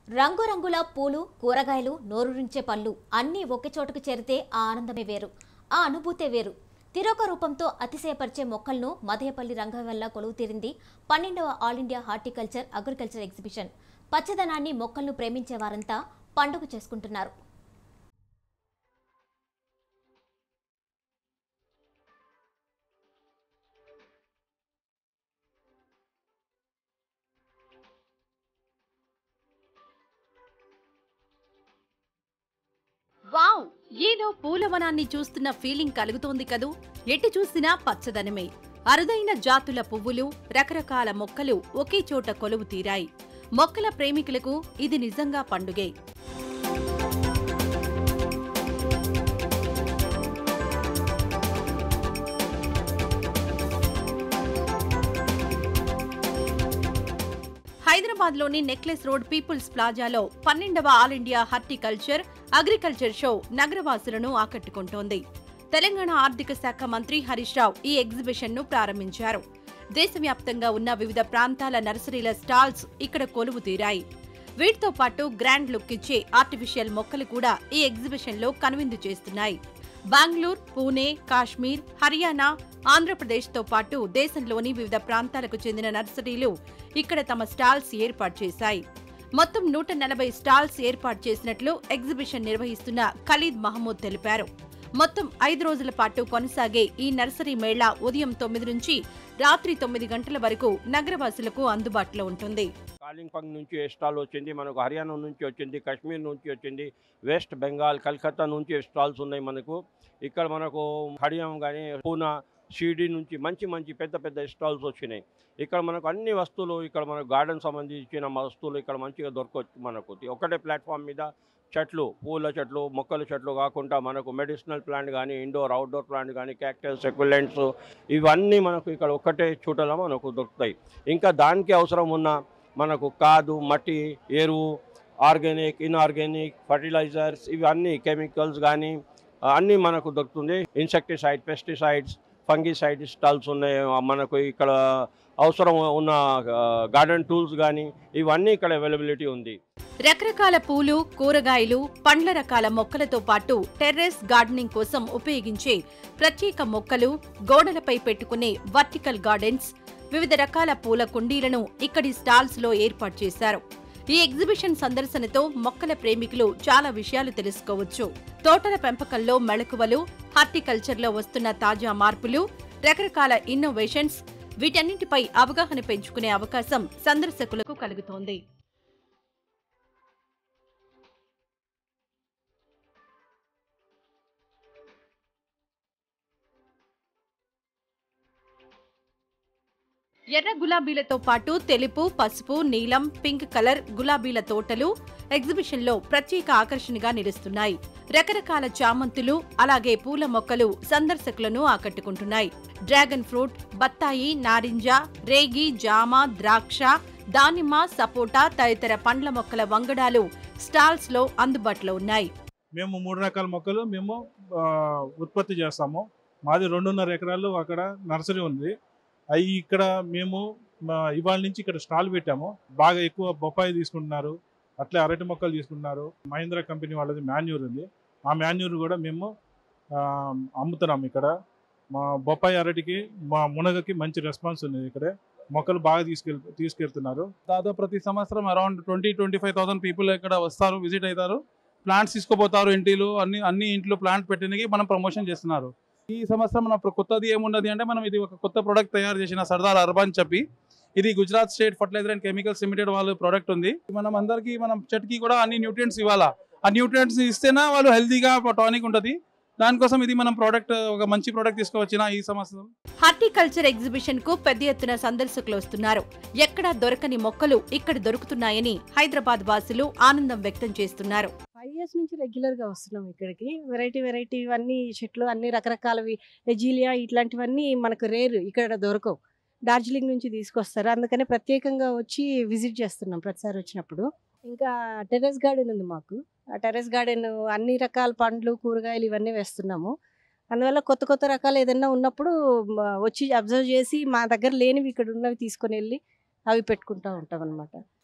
రంగురంగుల పూలు కూరగాయలు నోరూరించే పళ్ళు అన్నీ ఒకే చోటుకు చేరితే ఆ ఆనందమే వేరు ఆ అనుభూతే వేరు తిరొక రూపంతో అతిశయపరిచే మొక్కలను మదయపల్లి రంగం వల్ల కొలువు తీరింది పన్నెండవ all India horticulture agriculture exhibition పచ్చదనాన్ని మొక్కలను ప్రేమించే వారంతా పండుగ చేసుకుంటున్నారు వావ్ ఏదో పూలవనాన్ని చూస్తున్న ఫీలింగ్ కలుగుతోంది కదూ ఎటు చూసినా పచ్చదనమే అరుదైన జాతుల పువ్వులు రకరకాల మొక్కలు ఒకే చోట కొలువు తీరాయి మొక్కల ప్రేమికులకు ఇది నిజంగా పండుగే హైదరాబాద్లోని నెక్లెస్ రోడ్ పీపుల్స్ ప్లాజాలో పన్నెండవ all India horticulture agriculture show నగరవాసులను ఆకట్టుకుంటోంది తెలంగాణ ఆర్థిక శాఖ మంత్రి హరీష్ రావు ఈ ఎగ్జిబిషన్ ను ప్రారంభించారు దేశవ్యాప్తంగా ఉన్న వివిధ ప్రాంతాల నర్సరీల స్టాల్స్ ఇక్కడ కొలువు తీరాయి వీటితో పాటు గ్రాండ్ లుక్ ఇచ్చే ఆర్టిఫిషియల్ మొక్కలు కూడా ఈ ఎగ్జిబిషన్ లో కనువిందు చేస్తున్నాయి బెంగళూరు పూణే కాశ్మీర్ హర్యానా ఆంధ్రప్రదేశ్తో పాటు దేశంలోని వివిధ ప్రాంతాలకు చెందిన నర్సరీలు ఇక్కడ తమ స్టాల్స్ ఏర్పాటు చేశాయి మొత్తం నూట నలభై స్టాల్స్ ఏర్పాటు చేసినట్లు ఎగ్జిబిషన్ నిర్వహిస్తున్న ఖలీద్ మహమూద్ తెలిపారు మొత్తం ఐదు రోజుల పాటు కొనసాగే ఈ నర్సరీ మేళా ఉదయం తొమ్మిది నుంచి రాత్రి తొమ్మిది గంటల వరకు నగరవాసులకు అందుబాటులో ఉంటుంది కాలింపంగ్ నుంచి స్టాల్ వచ్చింది మనకు హర్యానా నుంచి వచ్చింది కాశ్మీర్ నుంచి వచ్చింది వెస్ట్ బెంగాల్ కలకత్తా నుంచి స్టాల్స్ ఉన్నాయి మనకు ఇక్కడ మనకు హడియం కానీ పూనా షిరిడి నుంచి మంచి మంచి పెద్ద పెద్ద స్టాల్స్ వచ్చినాయి ఇక్కడ మనకు అన్ని వస్తువులు ఇక్కడ మనకు గార్డెన్ సంబంధించిన వస్తువులు ఇక్కడ మంచిగా దొరకవచ్చు మనకు ఒకటే ప్లాట్ఫామ్ మీద చెట్లు పూల చెట్లు మొక్కల చెట్లు కాకుండా మనకు మెడిసినల్ ప్లాంట్ కానీ ఇండోర్ అవుట్డోర్ ప్లాంట్ కానీ క్యాక్టస్ ఎక్విలెంట్స్ ఇవన్నీ మనకు ఇక్కడ ఒకటే చూటలో మనకు దొరుకుతాయి ఇంకా దానికి అవసరం ఉన్న మనకు కాదు మట్టి ఎరువు ఆర్గానిక్ ఇన్ఆర్గానిక్ ఫర్టిలైజర్స్ ఇవన్నీ కెమికల్స్ కానీ అన్నీ మనకు దొరుకుతుంది ఇన్సెక్టిసైడ్ పెస్టిసైడ్స్ ఫంగిసైడ్ స్టాల్స్ ఉన్నాయి మనకు ఇక్కడ అవసరం ఉన్న గార్డెన్ టూల్స్ కానీ ఇవన్నీ ఇక్కడ అవైలబిలిటీ ఉంది రకరకాల పూలు కూరగాయలు పండ్ల రకాల మొక్కలతో పాటు టెర్రస్ గార్డెనింగ్ కోసం ఉపయోగించే ప్రత్యేక మొక్కలు గోడలపై పెట్టుకునే వర్టికల్ గార్డెన్స్ వివిధ రకాల పూల కుండీలను ఇక్కడి స్టాల్స్ లో ఏర్పాటు చేశారు ఈ ఎగ్జిబిషన్ సందర్శనతో మొక్కల ప్రేమికులు చాలా విషయాలు తెలుసుకోవచ్చు తోటల పెంపకంలో మెళకువలు హార్టికల్చర్లో వస్తున్న తాజా మార్పులు రకరకాల ఇన్నోవేషన్స్ వీటన్నింటిపై అవగాహన పెంచుకునే అవకాశం సందర్శకులకు కలుగుతోంది ఎర్ర గులాబీలతో పాటు తెలుపు పసుపు నీలం పింక్ కలర్ గులాబీల తోటలు ఎగ్జిబిషన్ లో ప్రత్యేక ఆకర్షణగా నిలుస్తున్నాయి రకరకాల చామంతులు అలాగే పూల మొక్కలు సందర్శకులను ఆకట్టుకుంటున్నాయి డ్రాగన్ ఫ్రూట్ బత్తాయి నారింజ రేగి జామ ద్రాక్ష దానిమ్మ సపోటా తదితర పండ్ల మొక్కల వంగడాలు స్టాల్స్ లో అందుబాటులో ఉన్నాయి మేము మూడు రకాల మొక్కలు మేము ఆ, ఉత్పత్తి చేస్తాము మాది రెండున్నర ఎకరాలు అక్కడ నర్సరీ ఉంది అవి ఇక్కడ మేము మా ఇవాళ నుంచి ఇక్కడ స్టాల్ పెట్టాము బాగా ఎక్కువ బొప్పాయి తీసుకుంటున్నారు అట్లే అరటి మొక్కలు తీసుకుంటున్నారు మహీంద్రా కంపెనీ వాళ్ళది మాన్యూర్ ఉంది ఆ మాన్యూర్ కూడా మేము ఆ, అమ్ముతున్నాము ఇక్కడ మా బొప్పాయి అరటికి మా మునగకి మంచి రెస్పాన్స్ ఉంది ఇక్కడ మొక్కలు బాగా తీసుకెళ్ తీసుకెళ్తున్నారు దాదాపు ప్రతి సంవత్సరం around twenty twenty five thousand people ఇక్కడ వస్తారు విజిట్ అవుతారు ప్లాంట్స్ తీసుకుపోతారు ఇంటిలో అన్ని అన్ని ఇంట్లో ప్లాంట్ పెట్టడానికి మనం ప్రమోషన్ చేస్తున్నారు ఈ సంవత్సరం మన ప్ర- కొత్తది ఏమున్నది అంటే మనం ఇది ఒక కొత్త ప్రోడక్ట్ తయారు చేసిన సర్దార్ అర్బన్ చెప్పి ఇది Gujarat state fertiliser and chemicals limited వాళ్ళ ప్రోడక్ట్ ఉంది మనం అందరికీ మనం చెట్టుకి కూడా అన్ని న్యూట్రియంట్స్ ఇవ్వాలా ఆ న్యూట్రియంట్స్ ఇస్తేనే వాళ్ళు హెల్తీగా టానిక్ ఉంటుంది దానికోసం ఇది మనం ప్రోడక్ట్ ఒక మంచి ప్రోడక్ట్ తీసుకువచ్చిన ఈ సంవత్సరం హార్టికల్చర్ ఎగ్జిబిషన్ కు పెద్ద ఎత్తున సందర్శకులు వస్తున్నారు ఎక్కడా దొరకని మొక్కలు ఇక్కడ దొరుకుతున్నాయని హైదరాబాద్ వాసులు ఆనందం వ్యక్తం చేస్తున్నారు ఫైవ్ ఇయర్స్ నుంచి రెగ్యులర్ గా వస్తున్నాం ఇక్కడికి వెరైటీ వెరైటీ ఇవన్నీ చెట్లు అన్ని రకరకాలవి ఎజీలియా ఇట్లాంటివన్నీ మనకు రేరు ఇక్కడ దొరకవు డార్జిలింగ్ నుంచి తీసుకొస్తారు అందుకనే ప్రత్యేకంగా వచ్చి విజిట్ చేస్తున్నాం ప్రతిసారి వచ్చినప్పుడు ఇంకా టెర్రస్ గార్డెన్ ఉంది మాకు ఆ టెర్రస్ గార్డెన్ అన్ని రకాల పండ్లు కూరగాయలు ఇవన్నీ వేస్తున్నాము అందువల్ల కొత్త కొత్త రకాలు ఏదైనా ఉన్నప్పుడు మ, వచ్చి అబ్జర్వ్ చేసి మా దగ్గర లేనివి ఇక్కడ ఉన్నవి తీసుకొని వెళ్ళి అవి పెట్టుకుంటూ ఉంటాం అనమాట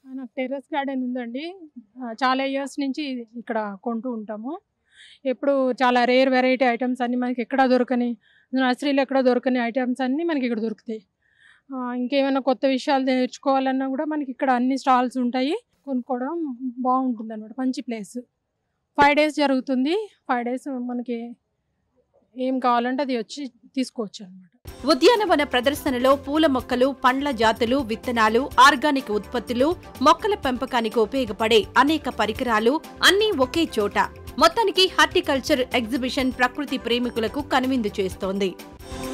నాకు టెర్రస్ గార్డెన్ ఉందండి ఆ, చాలా ఇయర్స్ నుంచి ఇక్కడ కొంటూ ఉంటాము ఎప్పుడు చాలా రేర్ వెరైటీ ఐటమ్స్ అన్నీ మనకి ఎక్కడ దొరకని నర్సరీలో ఎక్కడ దొరకని ఐటమ్స్ అన్నీ మనకి ఇక్కడ దొరుకుతాయి ఆ, ఇంకేమైనా కొత్త విషయాలు నేర్చుకోవాలన్నా కూడా మనకి ఇక్కడ అన్ని స్టాల్స్ ఉంటాయి కొనుక్కోవడం బాగుంటుంది అనమాట మంచి ప్లేస్ ఫైవ్ డేస్ జరుగుతుంది ఫైవ్ డేస్ మనకి ఏం కావాలంటే అది వచ్చి తీసుకోవచ్చు అనమాట ఉద్యానవన ప్రదర్శనలో పూల మొక్కలు పండ్ల జాతులు విత్తనాలు ఆర్గానిక్ ఉత్పత్తులు మొక్కల పెంపకానికి ఉపయోగపడే అనేక పరికరాలు అన్నీ ఒకే చోట మొత్తానికి హార్టికల్చర్ ఎగ్జిబిషన్ ప్రకృతి ప్రేమికులకు కనువిందు చేస్తోంది